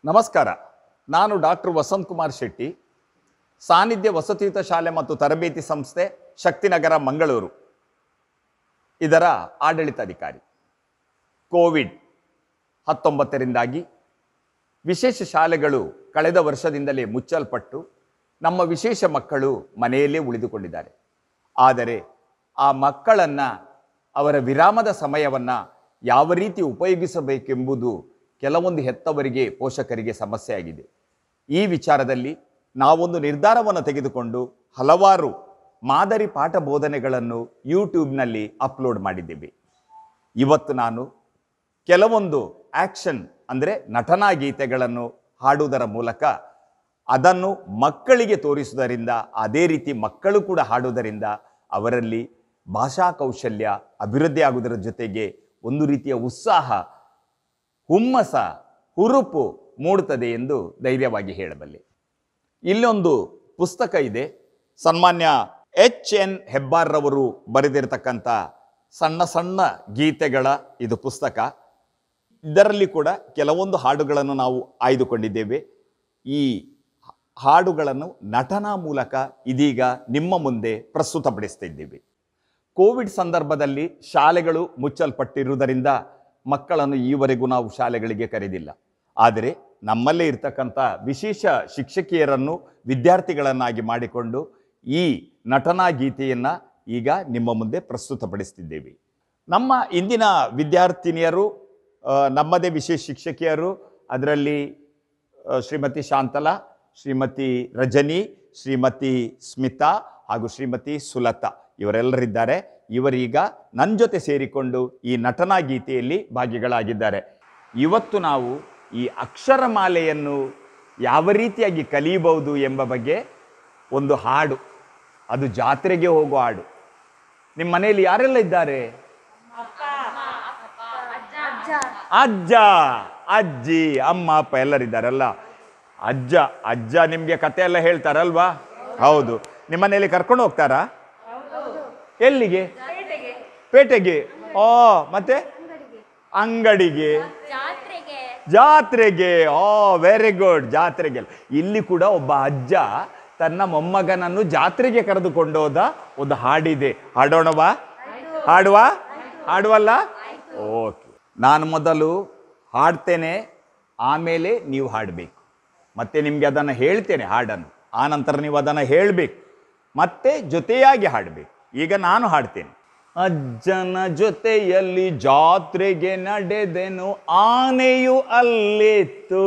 ನಮಸ್ಕಾರ ನಾನು ಡಾಕ್ಟರ್ ವಸಂತ್ ಕುಮಾರ್ ಶೆಟ್ಟಿ ಸಾನ್ನಿಧ್ಯ ವಸತಿಯುತ ಶಾಲೆ ಮತ್ತು ತರಬೇತಿ ಸಂಸ್ಥೆ ಶಕ್ತಿನಗರ ಮಂಗಳೂರು ಇದರ ಆಡಳಿತಾಧಿಕಾರಿ ಕೋವಿಡ್ ಹತ್ತೊಂಬತ್ತರಿಂದಾಗಿ ವಿಶೇಷ ಶಾಲೆಗಳು ಕಳೆದ ವರ್ಷದಿಂದಲೇ ಮುಚ್ಚಲ್ಪಟ್ಟು ನಮ್ಮ ವಿಶೇಷ ಮಕ್ಕಳು ಮನೆಯಲ್ಲೇ ಉಳಿದುಕೊಂಡಿದ್ದಾರೆ ಆದರೆ ಆ ಮಕ್ಕಳನ್ನು ಅವರ ವಿರಾಮದ ಸಮಯವನ್ನು ಯಾವ ರೀತಿ ಉಪಯೋಗಿಸಬೇಕೆಂಬುದು ಕೆಲವೊಂದು ಹೆತ್ತವರಿಗೆ ಪೋಷಕರಿಗೆ ಸಮಸ್ಯೆಯಾಗಿದೆ ಈ ವಿಚಾರದಲ್ಲಿ ನಾವೊಂದು ನಿರ್ಧಾರವನ್ನು ತೆಗೆದುಕೊಂಡು ಹಲವಾರು ಮಾದರಿ ಪಾಠ ಬೋಧನೆಗಳನ್ನು ಯೂಟ್ಯೂಬ್ನಲ್ಲಿ ಅಪ್ಲೋಡ್ ಮಾಡಿದ್ದೇವೆ ಇವತ್ತು ನಾನು ಕೆಲವೊಂದು ಆಕ್ಷನ್ ಅಂದರೆ ನಟನಾ ಗೀತೆಗಳನ್ನು ಹಾಡುವುದರ ಮೂಲಕ ಅದನ್ನು ಮಕ್ಕಳಿಗೆ ತೋರಿಸುವುದರಿಂದ ಅದೇ ರೀತಿ ಮಕ್ಕಳು ಕೂಡ ಹಾಡುವುದರಿಂದ ಅವರಲ್ಲಿ ಭಾಷಾ ಕೌಶಲ್ಯ ಅಭಿವೃದ್ಧಿ ಆಗುವುದರ ಜೊತೆಗೆ ಒಂದು ರೀತಿಯ ಉತ್ಸಾಹ ಹುಮ್ಮಸ ಹುರುಪು ಮೂಡುತ್ತದೆ ಎಂದು ಧೈರ್ಯವಾಗಿ ಹೇಳಬಲ್ಲೆ ಇಲ್ಲೊಂದು ಪುಸ್ತಕ ಇದೆ ಸನ್ಮಾನ್ಯ ಎಚ್ ಎನ್ ಹೆಬ್ಬಾರ್ರವರು ಬರೆದಿರತಕ್ಕಂಥ ಸಣ್ಣ ಸಣ್ಣ ಗೀತೆಗಳ ಇದು ಪುಸ್ತಕ ಇದರಲ್ಲಿ ಕೂಡ ಕೆಲವೊಂದು ಹಾಡುಗಳನ್ನು ನಾವು ಆಯ್ದುಕೊಂಡಿದ್ದೇವೆ ಈ ಹಾಡುಗಳನ್ನು ನಟನಾ ಮೂಲಕ ಇದೀಗ ನಿಮ್ಮ ಮುಂದೆ ಪ್ರಸ್ತುತಪಡಿಸ್ತಿದ್ದೇವೆ ಕೋವಿಡ್ ಸಂದರ್ಭದಲ್ಲಿ ಶಾಲೆಗಳು ಮುಚ್ಚಲ್ಪಟ್ಟಿರುವುದರಿಂದ ಮಕ್ಕಳನ್ನು ಈವರೆಗೂ ನಾವು ಶಾಲೆಗಳಿಗೆ ಕರೆದಿಲ್ಲ ಆದರೆ ನಮ್ಮಲ್ಲೇ ಇರ್ತಕ್ಕಂಥ ವಿಶೇಷ ಶಿಕ್ಷಕಿಯರನ್ನು ವಿದ್ಯಾರ್ಥಿಗಳನ್ನಾಗಿ ಮಾಡಿಕೊಂಡು ಈ ನಟನಾ ಗೀತೆಯನ್ನು ಈಗ ನಿಮ್ಮ ಮುಂದೆ ಪ್ರಸ್ತುತಪಡಿಸ್ತಿದ್ದೇವೆ ನಮ್ಮ ಇಂದಿನ ವಿದ್ಯಾರ್ಥಿನಿಯರು ಆ, ನಮ್ಮದೇ ವಿಶೇಷ ಶಿಕ್ಷಕಿಯರು ಅದರಲ್ಲಿ ಆ, ಶ್ರೀಮತಿ ಶಾಂತಲಾ ಶ್ರೀಮತಿ ರಜನಿ ಶ್ರೀಮತಿ ಸ್ಮಿತಾ ಹಾಗೂ ಶ್ರೀಮತಿ ಸುಲತಾ ಇವರೆಲ್ಲರಿದ್ದಾರೆ ಇವರೀಗ ನನ್ನ ಜೊತೆ ಸೇರಿಕೊಂಡು ಈ ನಟನಾ ಗೀತೆಯಲ್ಲಿ ಭಾಗಿಗಳಾಗಿದ್ದಾರೆ ಇವತ್ತು ನಾವು ಈ ಅಕ್ಷರಮಾಲೆಯನ್ನು ಯಾವ ರೀತಿಯಾಗಿ ಕಲಿಯಬಹುದು ಎಂಬ ಬಗ್ಗೆ ಒಂದು ಹಾಡು ಅದು ಜಾತ್ರೆಗೆ ಹೋಗೋ ಹಾಡು ನಿಮ್ಮ ಮನೆಯಲ್ಲಿ ಯಾರೆಲ್ಲ ಇದ್ದಾರೆ ಅಜ್ಜ ಅಜ್ಜಿ ಅಮ್ಮ ಅಪ್ಪ ಎಲ್ಲರಿದ್ದಾರಲ್ಲ ಅಜ್ಜ ಅಜ್ಜ ನಿಮ್ಗೆ ಕತೆ ಎಲ್ಲ ಹೇಳ್ತಾರಲ್ವಾ ಹೌದು ನಿಮ್ಮ ಮನೆಯಲ್ಲಿ ಕರ್ಕೊಂಡು ಹೋಗ್ತಾರಾ ಎಲ್ಲಿಗೆ ಪೇಟೆಗೆ ಓ ಮತ್ತೆ ಅಂಗಡಿಗೆ ಜಾತ್ರೆಗೆ ಜಾತ್ರೆಗೆ ಓ ವೆರಿ ಗುಡ್ ಜಾತ್ರೆಗೆ ಇಲ್ಲಿ ಕೂಡ ಒಬ್ಬ ಅಜ್ಜ ತನ್ನ ಮೊಮ್ಮಗನನ್ನು ಜಾತ್ರೆಗೆ ಕರೆದುಕೊಂಡು ಹೋದ ಒಂದು ಹಾಡಿದೆ ಹಾಡೋಣವಾ ಹಾಡುವ ಹಾಡುವಲ್ಲ ಓಕೆ ನಾನು ಮೊದಲು ಹಾಡ್ತೇನೆ ಆಮೇಲೆ ನೀವು ಹಾಡಬೇಕು ಮತ್ತೆ ನಿಮಗೆ ಅದನ್ನು ಹೇಳ್ತೇನೆ ಹಾಡನ್ನು ಆ ನಂತರ ನೀವು ಅದನ್ನು ಹೇಳಬೇಕು ಮತ್ತೆ ಜೊತೆಯಾಗಿ ಹಾಡಬೇಕು ಈಗ ನಾನು ಹಾಡ್ತೇನೆ ಅಜ್ಜನ ಜೊತೆಯಲ್ಲಿ ಜಾತ್ರೆಗೆ ನಡೆದೆನು ಆನೆಯು ಅಲ್ಲಿತ್ತು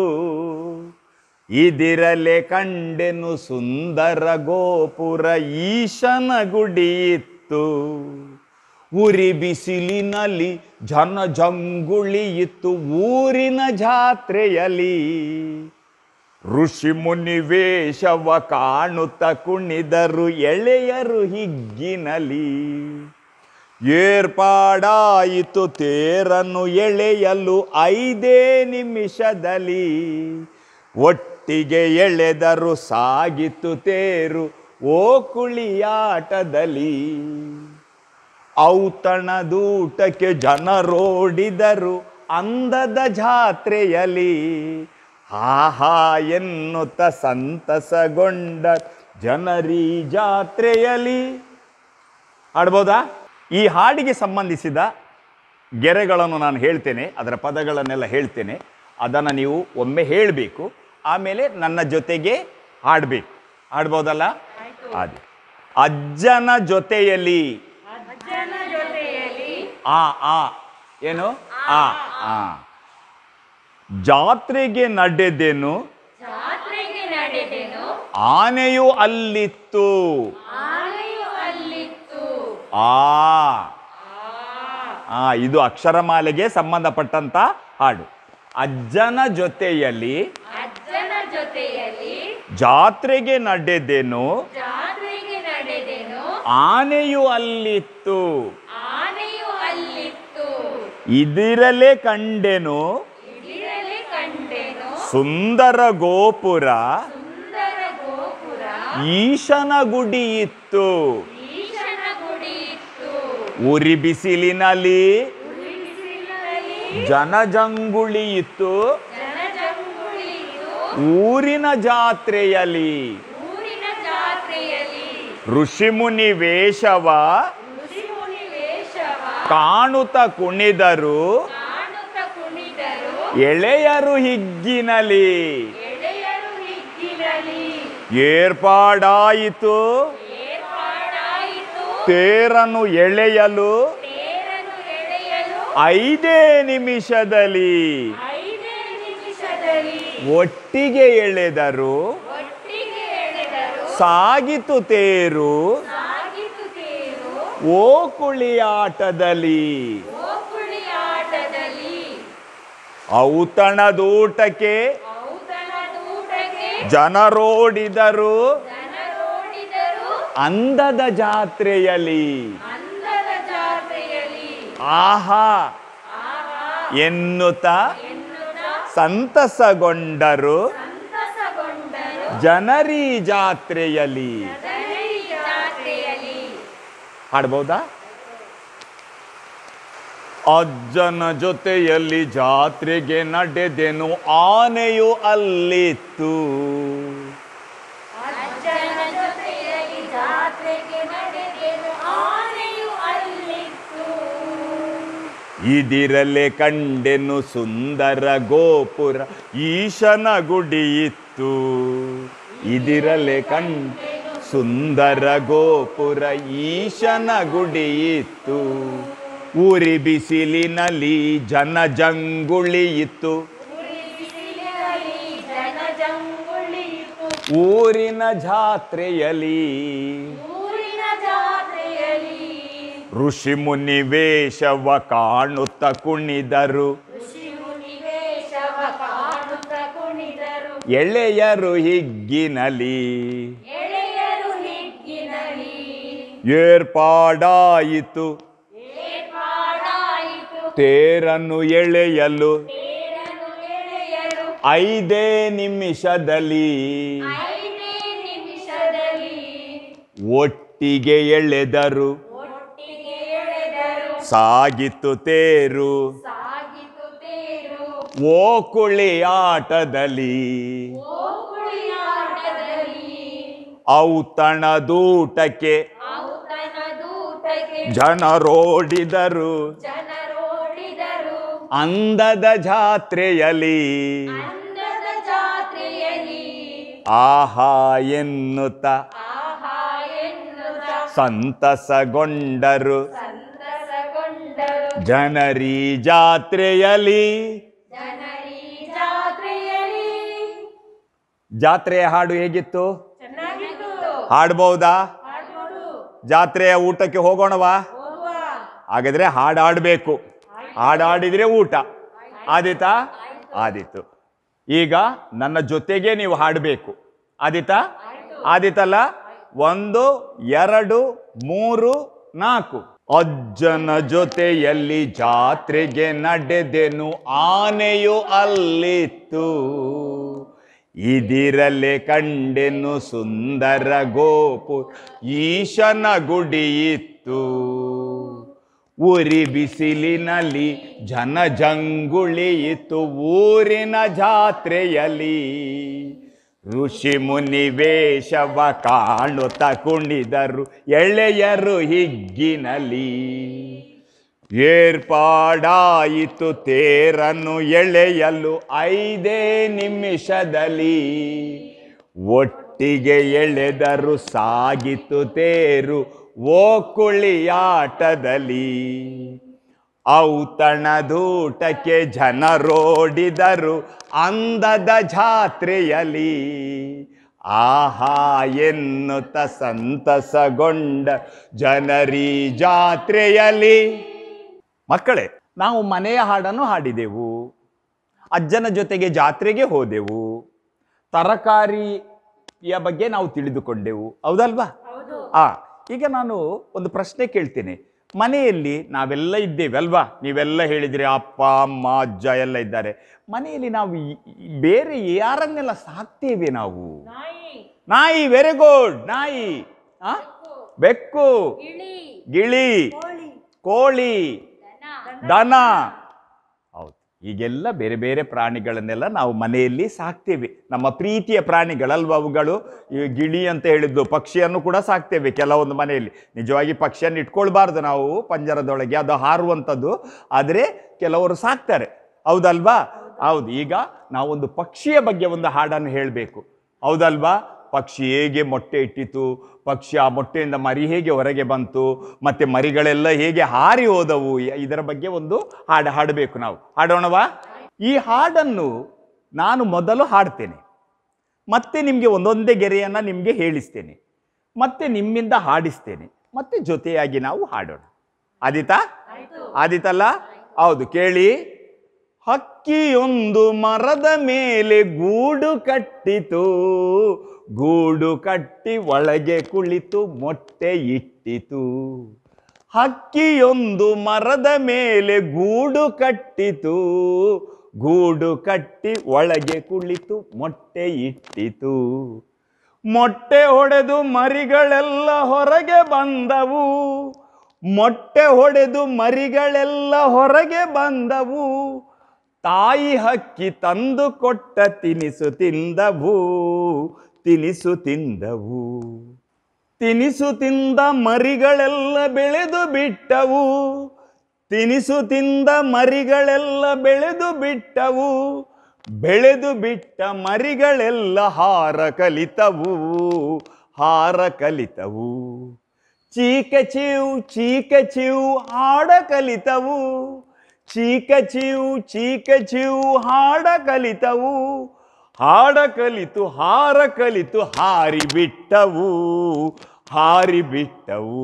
ಇದಿರಲೆ ಕಂಡೆನು ಸುಂದರ ಗೋಪುರ ಈಶನ ಗುಡಿ ಇತ್ತು ಉರಿ ಬಿಸಿಲಿನಲ್ಲಿ ಜನ ಜಂಗುಳಿ ಇತ್ತು ಊರಿನ ಜಾತ್ರೆಯಲ್ಲಿ ಋಷಿ ಮುನಿ ವೇಷವ ಕಾಣುತ್ತ ಕುಣಿದರು ಎಳೆಯರು ಹಿಗ್ಗಿನಲಿ ಏರ್ಪಾಡಾಯಿತು ತೇರನ್ನು ಎಳೆಯಲು ಐದೇ ನಿಮಿಷದಲ್ಲಿ ಒಟ್ಟಿಗೆ ಎಳೆದರು ಸಾಗಿತು ತೇರು ಓ ಕುಳಿಯಾಟದಲ್ಲಿ ಔತಣದೂಟಕ್ಕೆ ಜನರೋಡಿದರು ಅಂದದ ಜಾತ್ರೆಯಲ್ಲಿ ಆಹಾ ಎನ್ನುತ್ತ ಸಂತಸಗೊಂಡ ಜನರೀ ಜಾತ್ರೆಯಲ್ಲಿ ಹಾಡ್ಬೋದಾ ಈ ಹಾಡಿಗೆ ಸಂಬಂಧಿಸಿದ ಗೆರೆಗಳನ್ನು ನಾನು ಹೇಳ್ತೇನೆ ಅದರ ಪದಗಳನ್ನೆಲ್ಲ ಹೇಳ್ತೇನೆ ಅದನ್ನು ನೀವು ಒಮ್ಮೆ ಹೇಳಬೇಕು ಆಮೇಲೆ ನನ್ನ ಜೊತೆಗೆ ಹಾಡಬೇಕು ಹಾಡ್ಬೋದಲ್ಲ ಅದೇ ಅಜ್ಜನ ಜೊತೆಯಲ್ಲಿ ಆ ಆ ಏನು ಆ ಆ ಜಾತ್ರೆಗೆ ನಡೆದೆನು ಜಾತ್ರೆಗೆ ನಡೆದೆನು ಆನೆಯು ಅಲ್ಲಿತ್ತು ಆನೆಯು ಅಲ್ಲಿತ್ತು ಆ ಆ ಇದು ಅಕ್ಷರಮಾಲೆಗೆ ಸಂಬಂಧಪಟ್ಟಂತ ಹಾಡು ಅಜ್ಜನ ಜೊತೆಯಲ್ಲಿ ಅಜ್ಜನ ಜೊತೆಯಲ್ಲಿ ಜಾತ್ರೆಗೆ ನಡೆದೆನು ಜಾತ್ರೆಗೆ ನಡೆದೆನು ಆನೆಯು ಅಲ್ಲಿತ್ತು ಆನೆಯು ಅಲ್ಲಿತ್ತು ಇದಿರಲೇ ಕಂಡೆನು ಇದಿರಲಿ ಕಂಡೆನು ಸುಂದರ ಗೋಪುರ ಸುಂದರ ಗೋಪುರ ಈಶನ ಗುಡಿ ಇತ್ತು ಈಶನ ಗುಡಿ ಇತ್ತು ಉರಿ ಬಿಸಿಲಿನಲ್ಲಿ ಬಿಸಿಲಿನಲ್ಲಿ ಜನಜಂಗುಳಿ ಇತ್ತು ಜನಜಂಗುಳಿ ಊರಿನ ಜಾತ್ರೆಯಲ್ಲಿ ಊರಿನ ಜಾತ್ರೆಯಲ್ಲಿ ಋಷಿಮುನಿ ವೇಷವ ಋಷಿಮುನಿ ವೇಷವ ಕಾಣುತ್ತ ಕುಣಿದರು ಕಾಣುತ್ತ ಕುಣಿದರು ಎಳೆಯರು ಹಿಗ್ಗಿನಲಿ ಎಳೆಯರು ಹಿಗ್ಗಿರಲಿ ಏರ್ಪಾಡಾಯಿತು ಏರ್ಪಾಡಾಯಿತು ತೇರನ್ನು ಎಳೆಯಲು ತೇರನ್ನು ಎಳೆಯಲು ಐದೇ ನಿಮಿಷದಲ್ಲಿ ಐದೇ ನಿಮಿಷದಲ್ಲಿ ಒಟ್ಟಿಗೆ ಎಳೆದರು ಒಟ್ಟಿಗೆ ಎಳೆದರು ಸಾಗಿತು ತೇರು ಸಾಗಿತು ತೇರು ಓಕುಳಿ ಆಟದಲ್ಲಿ ಓಕುಳಿ ಆಟದಲ್ಲಿ ಔತಣದೂಟಕ್ಕೆ ಔತಣದೂಟಕ್ಕೆ ಜನರೋಡಿದರು ಜನರೋಡಿದರು ಅಂದದ ಜಾತ್ರೆಯಲ್ಲಿ ಅಂದದ ಜಾತ್ರೆಯಲ್ಲಿ ಆಹಾ ಆಹಾ ಎನ್ನುತ್ತ ಎನ್ನುತ್ತ ಸಂತಸಗೊಂಡರು ಸಂತಸಗೊಂಡರು ಜನರಿ ಜಾತ್ರೆಯಲ್ಲಿ ಜನರಿ ಜಾತ್ರೆಯಲ್ಲಿ ಹಾಡ್ಬೋದಾ ಅಜ್ಜನ ಜೊತೆಯಲ್ಲಿ ಜಾತ್ರೆಗೆ ನಡೆದೆನು ಆನೆಯು ಅಲ್ಲಿತ್ತು ಅಜ್ಜನ ಜೊತೆಯಲ್ಲಿ ಜಾತ್ರೆಗೆ ನಡೆದೆನು ಆನೆಯು ಅಲ್ಲಿತ್ತು ಇದಿರಲೆ ಕಂಡೆನು ಸುಂದರ ಗೋಪುರ ಈಶನ ಗುಡಿ ಇತ್ತು ಇದಿರಲೆ ಕಂಡ ಸುಂದರ ಗೋಪುರ ಈಶನ ಗುಡಿ ಇತ್ತು ಊರಿ ಬಿಸಿಲಿನಲ್ಲಿ ಜನ ಜಂಗುಳಿ ಇತ್ತು ಬಿಸಿಲಿನಲ್ಲಿ ಜನ ಜಂಗುಳಿಯಿತು ಊರಿನ ಜಾತ್ರೆಯಲ್ಲಿ ಊರಿನ ಜಾತ್ರೆಯಲ್ಲಿ ಋಷಿ ಮುನಿ ವೇಷವ ಕಾಣುತ್ತ ಕುಣಿದರು ಋಷಿ ಮುನಿ ವೇಷವ ಕಾಣುತ್ತ ಕುಣಿದರು ಎಳೆಯರು ಹಿಗ್ಗಿನಲಿ ಎಳೆಯರು ಹಿಗ್ಗಿನಲಿ ಏರ್ಪಾಡಾಯಿತು ಏರ್ಪಾಡಾಯಿತು ತೇರನ್ನು ಎಳೆಯಲು ತೇರನ್ನು ಎಳೆಯಲು ಐದೇ ನಿಮಿಷದಲ್ಲಿ ಐದೇ ನಿಮಿಷದಲ್ಲಿ ಒಟ್ಟಿಗೆ ಎಳೆದರು ಒಟ್ಟಿಗೆ ಎಳೆದರು ಸಾಗಿತು ತೇರು ಸಾಗಿತು ತೇರು ಓಕುಳಿ ಆಟದಲ್ಲಿ ಓಕುಳಿ ಆಟದಲ್ಲಿ ಔತಣದೂಟಕ್ಕೆ ಔತಣ ದೂತಕ್ಕೆ ಜನರೋಡಿದರು ಜನರೋಡಿದರು ಅಂದದ ಜಾತ್ರೆಯಲ್ಲಿ ಅಂದದ ಜಾತ್ರೆಯಲ್ಲಿ ಆಹಾ ಎನ್ನುತ್ತ ಆಹಾ ಎನ್ನುತ್ತ ಸಂತಸಗೊಂಡರು ಸಂತಸಗೊಂಡರು ಜನರಿ ಜಾತ್ರೆಯಲ್ಲಿ ಜನರಿ ಜಾತ್ರೆಯಲ್ಲಿ ಜಾತ್ರೆಯ ಹಾಡು ಹೇಗಿತ್ತು ಚೆನ್ನಾಗಿತ್ತು ಹಾಡ್ಬಹುದಾ ಹಾಡ್ಬೋದು ಜಾತ್ರೆಯ ಊಟಕ್ಕೆ ಹೋಗೋಣವಾ ಹೋಗುವ ಹಾಗಾದ್ರೆ ಹಾಡಾಡಬೇಕು ಹಾಡಾಡಿದ್ರೆ ಊಟ ಆದಿತಾ ಆದಿತ್ತು ಈಗ ನನ್ನ ಜೊತೆಗೆ ನೀವು ಹಾಡಬೇಕು ಆದಿತಾ ಆದಿತಲ್ಲ ಒಂದು ಎರಡು ಮೂರು ನಾಲ್ಕು ಅಜ್ಜನ ಜೊತೆಯಲ್ಲಿ ಜಾತ್ರೆಗೆ ನಡೆದೆನು ಆನೆಯು ಅಲ್ಲಿತ್ತು ಇದಿರಲೆ ಕಂಡೆನು ಸುಂದರ ಗೋಪು ಈಶನ ಗುಡಿ ಇತ್ತು ಉರಿ ಬಿಸಿಲಿನಲ್ಲಿ ಜನ ಜಂಗುಳಿ ಇತ್ತು ಊರಿನ ಜಾತ್ರೆಯಲ್ಲಿ ಋಷಿ ಮುನಿ ವೇಷವ ಕಾಣುತ್ತ ಕುಣಿದರು ಎಳೆಯರು ಹಿಗ್ಗಿನಲಿ ಏರ್ಪಾಡಾಯಿತು ತೇರನ್ನು ಎಳೆಯಲು ಐದೇ ನಿಮಿಷದಲ್ಲಿ ಒಟ್ಟಿಗೆ ಎಳೆದರು ಸಾಗಿತು ತೇರು ಓಕುಳಿಯಾಟದಲ್ಲಿ ಔತಣದೂಟಕ್ಕೆ ಜನರೋಡಿದರು ಅಂದದ ಜಾತ್ರೆಯಲ್ಲಿ ಆಹಾ ಎನ್ನುತ್ತ ಸಂತಸಗೊಂಡ ಜನರಿ ಜಾತ್ರೆಯಲ್ಲಿ ಮಕ್ಕಳೇ ನಾವು ಮನೆಯ ಹಾಡನ್ನು ಹಾಡಿದೆವು ಅಜ್ಜನ ಜೊತೆಗೆ ಜಾತ್ರೆಗೆ ಹೋದೆವು ತರಕಾರಿಯ ಬಗ್ಗೆ ನಾವು ತಿಳಿದುಕೊಂಡೆವು ಹೌದಲ್ವಾ ಹೌದು ಆ ಈಗ ನಾನು ಒಂದು ಪ್ರಶ್ನೆ ಕೇಳ್ತೇನೆ ಮನೆಯಲ್ಲಿ ನಾವೆಲ್ಲ ಇದ್ದೇವೆ ಅಲ್ವಾ ನೀವೆಲ್ಲ ಹೇಳಿದ್ರಿ ಅಪ್ಪ ಅಮ್ಮ ಅಜ್ಜ ಎಲ್ಲ ಇದ್ದಾರೆ ಮನೆಯಲ್ಲಿ ನಾವು ಈ- ಈ ಬೇರೆ ಯಾರನ್ನೆಲ್ಲ ಸಾಕ್ತೇವೆ ನಾವು ನಾಯಿ ನಾಯಿ ವೆರಿ ಗುಡ್ ನಾಯಿ ಆ? ಬೆಕ್ಕು ಗಿಳಿ ಗಿಳಿ ಕೋಳಿ ಕೋಳಿ ದನ ದನ ಹೌದು ಈಗೆಲ್ಲ ಬೇರೆ ಬೇರೆ ಪ್ರಾಣಿಗಳನ್ನೆಲ್ಲ ನಾವು ಮನೆಯಲ್ಲಿ ಸಾಕ್ತೇವೆ ನಮ್ಮ ಪ್ರೀತಿಯ ಪ್ರಾಣಿಗಳಲ್ವ ಅವುಗಳು ಈ ಗಿಳಿ ಅಂತ ಹೇಳಿದ್ದು ಪಕ್ಷಿಯನ್ನು ಕೂಡ ಸಾಕ್ತೇವೆ ಕೆಲವೊಂದು ಮನೆಯಲ್ಲಿ ನಿಜವಾಗಿ ಪಕ್ಷಿಯನ್ನು ಇಟ್ಕೊಳ್ಬಾರ್ದು ನಾವು ಪಂಜರದೊಳಗೆ ಅದು ಹಾರುವಂಥದ್ದು ಆದರೆ ಕೆಲವರು ಸಾಕ್ತಾರೆ ಹೌದಲ್ವಾ ಹೌದು ಈಗ ನಾವೊಂದು ಪಕ್ಷಿಯ ಬಗ್ಗೆ ಒಂದು ಹಾಡನ್ನು ಹೇಳಬೇಕು ಹೌದಲ್ವಾ ಪಕ್ಷಿ ಹೇಗೆ ಮೊಟ್ಟೆ ಇಟ್ಟಿತು ಪಕ್ಷಿ ಆ ಮೊಟ್ಟೆಯಿಂದ ಮರಿ ಹೇಗೆ ಹೊರಗೆ ಬಂತು ಮತ್ತೆ ಮರಿಗಳೆಲ್ಲ ಹೇಗೆ ಹಾರಿ ಹೋದವು ಇ- ಇದರ ಬಗ್ಗೆ ಒಂದು ಹಾಡು ಹಾಡಬೇಕು ನಾವು ಹಾಡೋಣವಾ ಈ ಹಾಡನ್ನು ನಾನು ಮೊದಲು ಹಾಡ್ತೇನೆ ಮತ್ತೆ ನಿಮಗೆ ಒಂದೊಂದೇ ಗೆರೆಯನ್ನು ನಿಮಗೆ ಹೇಳಿಸ್ತೇನೆ ಮತ್ತೆ ನಿಮ್ಮಿಂದ ಹಾಡಿಸ್ತೇನೆ ಮತ್ತೆ ಜೊತೆಯಾಗಿ ನಾವು ಹಾಡೋಣ ಆದಿತಾ ಆದಿತಲ್ಲ ಹೌದು ಕೇಳಿ ಹಕ್ಕಿಯೊಂದು ಮರದ ಮೇಲೆ ಗೂಡು ಕಟ್ಟಿತು ಗೂಡು ಕಟ್ಟಿ ಒಳಗೆ ಕುಳಿತು ಮೊಟ್ಟೆ ಇಟ್ಟಿತು ಹಕ್ಕಿಯೊಂದು ಮರದ ಮೇಲೆ ಗೂಡು ಕಟ್ಟಿತು ಗೂಡು ಕಟ್ಟಿ ಒಳಗೆ ಕುಳಿತು ಮೊಟ್ಟೆ ಇಟ್ಟಿತು ಮೊಟ್ಟೆ ಹೊಡೆದು ಮರಿಗಳೆಲ್ಲ ಹೊರಗೆ ಬಂದವು ಮೊಟ್ಟೆ ಹೊಡೆದು ಮರಿಗಳೆಲ್ಲ ಹೊರಗೆ ಬಂದವು ತಾಯಿ ಹಕ್ಕಿ ತಂದು ಕೊಟ್ಟ ತಿನಿಸು ತಿಂದವು ತಿನಿಸು ತಿಂದವು ತಿನಿಸು ತಿಂದ ಮರಿಗಳೆಲ್ಲ ಬೆಳೆದು ಬಿಟ್ಟವು ತಿನಿಸು ತಿಂದ ಮರಿಗಳೆಲ್ಲ ಬೆಳೆದು ಬಿಟ್ಟವು ಬೆಳೆದು ಬಿಟ್ಟ ಮರಿಗಳೆಲ್ಲ ಹಾರ ಕಲಿತವು ಹಾರ ಕಲಿತವು ಚೀಕ ಚೀವ್ ಚೀಕ ಚೀವ್ ಹಾಡ ಕಲಿತವು ಚೀಕ ಚೀವ್ ಚೀಕ ಚೀವ್ ಹಾಡ ಕಲಿತವು ಹಾಡ ಕಲಿತು ಹಾರ ಕಲಿತು ಹಾರಿ ಬಿಟ್ಟವು ಹಾರಿ ಬಿಟ್ಟವು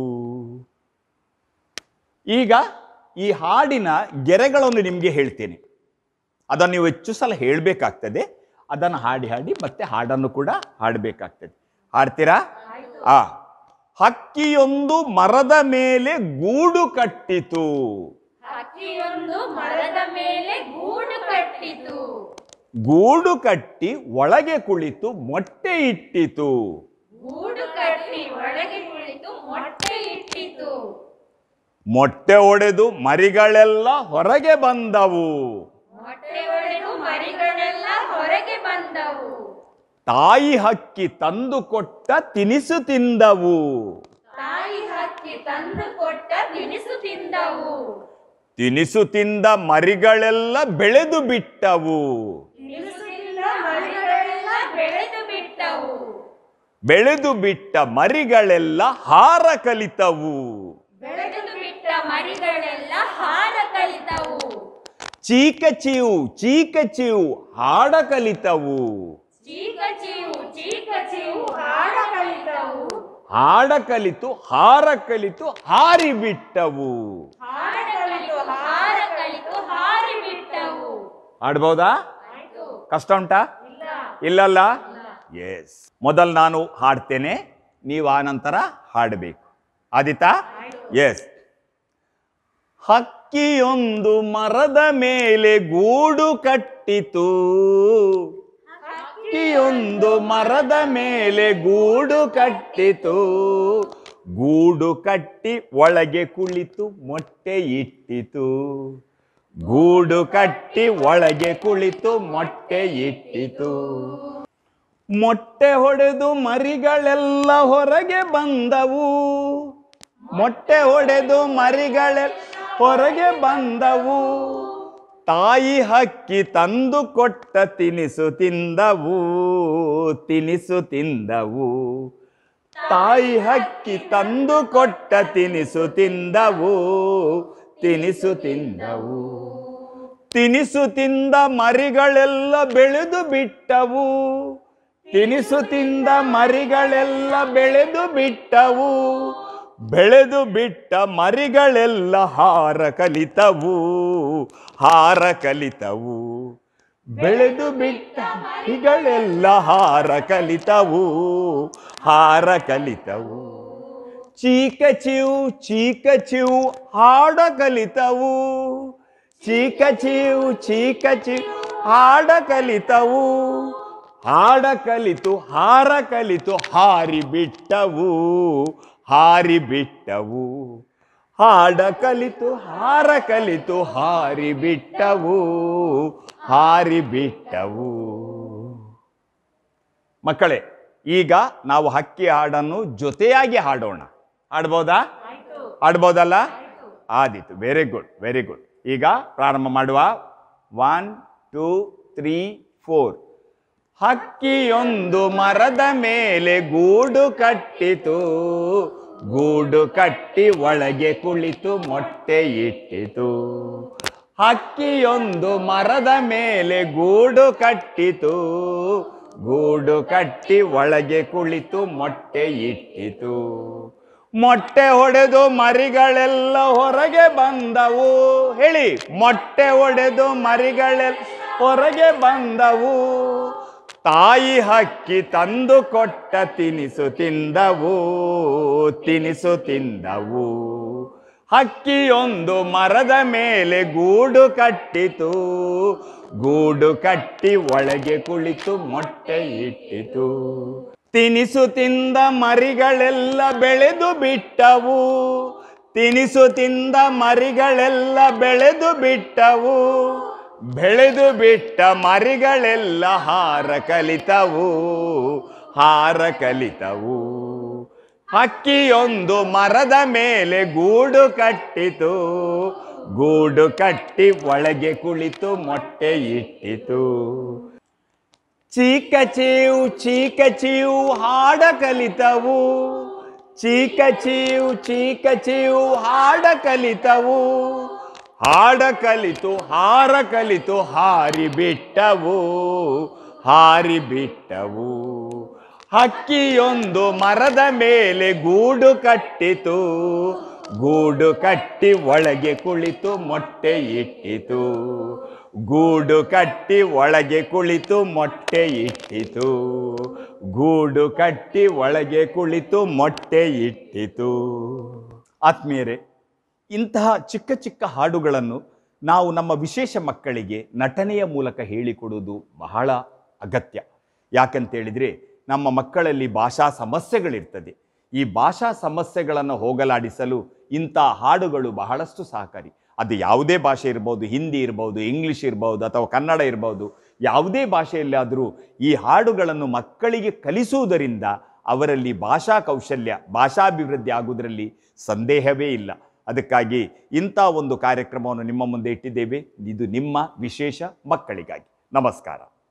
ಈಗ ಈ ಹಾಡಿನ ಗೆರೆಗಳನ್ನು ನಿಮಗೆ ಹೇಳ್ತೇನೆ ಅದನ್ನು ನೀವು ಹೆಚ್ಚು ಸಲ ಹೇಳಬೇಕಾಗ್ತದೆ ಅದನ್ನು ಹಾಡಿ ಹಾಡಿ ಮತ್ತೆ ಹಾಡನ್ನು ಕೂಡ ಹಾಡಬೇಕಾಗ್ತದೆ ಹಾಡ್ತೀರಾ ಆ ಹಕ್ಕಿಯೊಂದು ಮರದ ಮೇಲೆ ಗೂಡು ಕಟ್ಟಿತು ಹಕ್ಕಿಯೊಂದು ಮರದ ಮೇಲೆ ಗೂಡು ಕಟ್ಟಿತು ಗೂಡು ಕಟ್ಟಿ ಒಳಗೆ ಕುಳಿತು ಮೊಟ್ಟೆ ಇಟ್ಟಿತು ಗೂಡು ಕಟ್ಟಿ ಒಳಗೆ ಕುಳಿತು ಮೊಟ್ಟೆ ಇಟ್ಟಿತು ಮೊಟ್ಟೆ ಒಡೆದು ಮರಿಗಳೆಲ್ಲ ಹೊರಗೆ ಬಂದವು ಮೊಟ್ಟೆ ಒಡೆದು ಮರಿಗಳೆಲ್ಲ ಹೊರಗೆ ಬಂದವು ತಾಯಿ ಹಕ್ಕಿ ತಂದು ಕೊಟ್ಟ ತಿನಿಸು ತಿಂದವು ತಾಯಿ ಹಕ್ಕಿ ತಂದು ಕೊಟ್ಟ ತಿನಿಸು ತಿಂದವು ತಿನಿಸು ತಿಂದ ಮರಿಗಳೆಲ್ಲ ಬೆಳೆದು ಬಿಟ್ಟವು ತಿನಿಸು ತಿಂದ ಮರಿಗಳೆಲ್ಲ ಬೆಳೆದು ಬಿಟ್ಟವು ಬೆಳೆದು ಬಿಟ್ಟ ಮರಿಗಳೆಲ್ಲ ಹಾರ ಕಲಿತವು ಬೆಳೆದು ಬಿಟ್ಟ ಮರಿಗಳೆಲ್ಲ ಹಾರ ಕಲಿತವು ಚೀಕ ಚೀವು ಚೀಕ ಚೀವು ಹಾಡ ಕಲಿತವು ಚೀಕ ಚೀವು ಚೀಕ ಚೀವು ಹಾಡ ಕಲಿತವು ಹಾಡ ಕಲಿತು ಹಾರ ಕಲಿತು ಹಾರಿ ಬಿಟ್ಟವು ಹಾಡ ಕಲಿತು ಹಾರ ಕಲಿತು ಹಾರಿ ಬಿಟ್ಟವು ಆಡ್ಬೋದಾ ಆಯ್ತು ಕಷ್ಟ ಉಂಟಾ ಇಲ್ಲ ಇಲ್ಲಲ್ಲ ಎಸ್ ಮೊದಲು ನಾನು ಹಾಡ್ತೇನೆ ನೀವು ಆ ನಂತರ ಹಾಡಬೇಕು ಆದಿತಾ ಎಸ್ ಹಕ್ಕಿಯೊಂದು ಮರದ ಮೇಲೆ ಗೂಡು ಕಟ್ಟಿತು ಹಕ್ಕಿಯೊಂದು ಮರದ ಮೇಲೆ ಗೂಡು ಕಟ್ಟಿತು ಗೂಡು ಕಟ್ಟಿ ಒಳಗೆ ಕುಳಿತು ಮೊಟ್ಟೆ ಇಟ್ಟಿತು ಗೂಡು ಕಟ್ಟಿ ಒಳಗೆ ಕುಳಿತು ಮೊಟ್ಟೆ ಇಟ್ಟಿತು ಮೊಟ್ಟೆ ಹೊಡೆದು ಮರಿಗಳೆಲ್ಲ ಹೊರಗೆ ಬಂದವು ಮೊಟ್ಟೆ ಹೊಡೆದು ಮರಿಗಳೆಲ್ಲ ಹೊರಗೆ ಬಂದವು ತಾಯಿ ಹಕ್ಕಿ ತಂದು ಕೊಟ್ಟ ತಿನಿಸು ತಿಂದವು ತಿನಿಸು ತಿಂದವು ತಾಯಿ ಹಕ್ಕಿ ತಂದು ಕೊಟ್ಟ ತಿನಿಸು ತಿಂದವು ತಿನಿಸು ತಿಂದವು ತಿನಿಸು ತಿಂದ ಮರಿಗಳೆಲ್ಲ ಬೆಳೆದು ಬಿಟ್ಟವು ತಿನಿಸು ತಿಂದ ಮರಿಗಳೆಲ್ಲ ಬೆಳೆದು ಬಿಟ್ಟವು ಬೆಳೆದು ಬಿಟ್ಟ ಮರಿಗಳೆಲ್ಲ ಹಾರ ಕಲಿತವು ಹಾರ ಕಲಿತವು ಬೆಳೆದು ಬಿಟ್ಟ ಮರಿಗಳೆಲ್ಲ ಹಾರ ಕಲಿತವು ಹಾರ ಕಲಿತವು ಚೀಕ ಚಿವು ಚೀಕ ಚಿವು ಹಾಡ ಕಲಿತವು ಚೀಕ ಚಿವು ಚೀಕ ಚಿವು ಹಾಡ ಕಲಿತವು ಹಾಡ ಕಲಿತು ಹಾರ ಕಲಿತು ಹಾರಿ ಬಿಟ್ಟವು ಹಾರಿ ಬಿಟ್ಟವು ಹಾಡ ಕಲಿತು ಹಾರ ಕಲಿತು ಹಾರಿ ಬಿಟ್ಟವು ಹಾರಿ ಬಿಟ್ಟವು ಮಕ್ಕಳೇ ಈಗ ನಾವು ಹಕ್ಕಿ ಹಾಡನ್ನು ಜೊತೆಯಾಗಿ ಹಾಡೋಣ ಹಾಡ್ಬೋದಾ ಹಾಡ್ಬೋದಲ್ಲ ಆದೀತು ವೆರಿ ಗುಡ್ ವೆರಿ ಗುಡ್ ಈಗ ಪ್ರಾರಂಭ ಮಾಡುವ ಒನ್ ಟೂ ತ್ರೀ ಫೋರ್ ಹಕ್ಕಿಯೊಂದು ಮರದ ಮೇಲೆ ಗೂಡು ಕಟ್ಟಿತು ಗೂಡು ಕಟ್ಟಿ ಒಳಗೆ ಕುಳಿತು ಮೊಟ್ಟೆ ಇಟ್ಟಿತು ಹಕ್ಕಿಯೊಂದು ಮರದ ಮೇಲೆ ಗೂಡು ಕಟ್ಟಿತು ಗೂಡು ಕಟ್ಟಿ ಒಳಗೆ ಕುಳಿತು ಮೊಟ್ಟೆ ಇಟ್ಟಿತು ಮೊಟ್ಟೆ ಹೊಡೆದು ಮರಿಗಳೆಲ್ಲ ಹೊರಗೆ ಬಂದವು ಹೇಳಿ ಮೊಟ್ಟೆ ಹೊಡೆದು ಮರಿಗಳೆಲ್ಲ ಹೊರಗೆ ಬಂದವು ತಾಯಿ ಹಕ್ಕಿ ತಂದು ಕೊಟ್ಟ ತಿನಿಸು ತಿಂದವು ತಿನಿಸು ತಿಂದವು ಹಕ್ಕಿಯೊಂದು ಮರದ ಮೇಲೆ ಗೂಡು ಕಟ್ಟಿತು ಗೂಡು ಕಟ್ಟಿ ಒಳಗೆ ಕುಳಿತು ಮೊಟ್ಟೆ ಇಟ್ಟಿತು ತಿನಿಸು ತಿಂದ ಮರಿಗಳೆಲ್ಲ ಬೆಳೆದು ಬಿಟ್ಟವು ತಿನಿಸು ತಿಂದ ಮರಿಗಳೆಲ್ಲ ಬೆಳೆದು ಬಿಟ್ಟವು ಬೆಳೆದು ಬಿಟ್ಟ ಮರಿಗಳೆಲ್ಲ ಹಾರ ಕಲಿತವು ಹಾರ ಕಲಿತವು ಹಕ್ಕಿಯೊಂದು ಮರದ ಮೇಲೆ ಗೂಡು ಕಟ್ಟಿತು ಗೂಡು ಕಟ್ಟಿ ಒಳಗೆ ಕುಳಿತು ಮೊಟ್ಟೆ ಇಟ್ಟಿತು ಚೀಕ ಚೀವು ಚೀಕ ಚೀವು ಹಾಡ ಕಲಿತವು ಚೀಕ ಚೀವು ಚೀಕ ಚೀವು ಹಾಡ ಕಲಿತವು ಹಾಡ ಕಲಿತು ಹಾರ ಕಲಿತು ಹಾರಿ ಬಿಟ್ಟವು ಹಾರಿ ಬಿಟ್ಟವು ಹಕ್ಕಿಯೊಂದು ಮರದ ಮೇಲೆ ಗೂಡು ಕಟ್ಟಿತು ಗೂಡು ಕಟ್ಟಿ ಒಳಗೆ ಕುಳಿತು ಮೊಟ್ಟೆ ಇಟ್ಟಿತು ಗೂಡು ಕಟ್ಟಿ ಒಳಗೆ ಕುಳಿತು ಮೊಟ್ಟೆ ಇಟ್ಟಿತು ಗೂಡು ಕಟ್ಟಿ ಒಳಗೆ ಕುಳಿತು ಮೊಟ್ಟೆ ಇಟ್ಟಿತು ಆತ್ಮೀಯರೇ ಇಂತಹ ಚಿಕ್ಕ ಚಿಕ್ಕ ಹಾಡುಗಳನ್ನು ನಾವು ನಮ್ಮ ವಿಶೇಷ ಮಕ್ಕಳಿಗೆ ನಟನೆಯ ಮೂಲಕ ಹೇಳಿಕೊಡುವುದು ಬಹಳ ಅಗತ್ಯ ಯಾಕಂತೇಳಿದರೆ ನಮ್ಮ ಮಕ್ಕಳಲ್ಲಿ ಭಾಷಾ ಸಮಸ್ಯೆಗಳಿರ್ತದೆ ಈ ಭಾಷಾ ಸಮಸ್ಯೆಗಳನ್ನು ಹೋಗಲಾಡಿಸಲು ಇಂಥ ಹಾಡುಗಳು ಬಹಳಷ್ಟು ಸಹಕಾರಿ ಅದು ಯಾವುದೇ ಭಾಷೆ ಇರ್ಬೋದು ಹಿಂದಿ ಇರ್ಬೋದು ಇಂಗ್ಲಿಷ್ ಇರ್ಬೋದು ಅಥವಾ ಕನ್ನಡ ಇರ್ಬೋದು ಯಾವುದೇ ಭಾಷೆಯಲ್ಲಾದರೂ ಈ ಹಾಡುಗಳನ್ನು ಮಕ್ಕಳಿಗೆ ಕಲಿಸುವುದರಿಂದ ಅವರಲ್ಲಿ ಭಾಷಾ ಕೌಶಲ್ಯ ಭಾಷಾಭಿವೃದ್ಧಿ ಆಗುವುದರಲ್ಲಿ ಸಂದೇಹವೇ ಇಲ್ಲ ಅದಕ್ಕಾಗಿ ಇಂಥ ಒಂದು ಕಾರ್ಯಕ್ರಮವನ್ನು ನಿಮ್ಮ ಮುಂದೆ ಇಟ್ಟಿದ್ದೇವೆ ಇದು ನಿಮ್ಮ ವಿಶೇಷ ಮಕ್ಕಳಿಗಾಗಿ ನಮಸ್ಕಾರ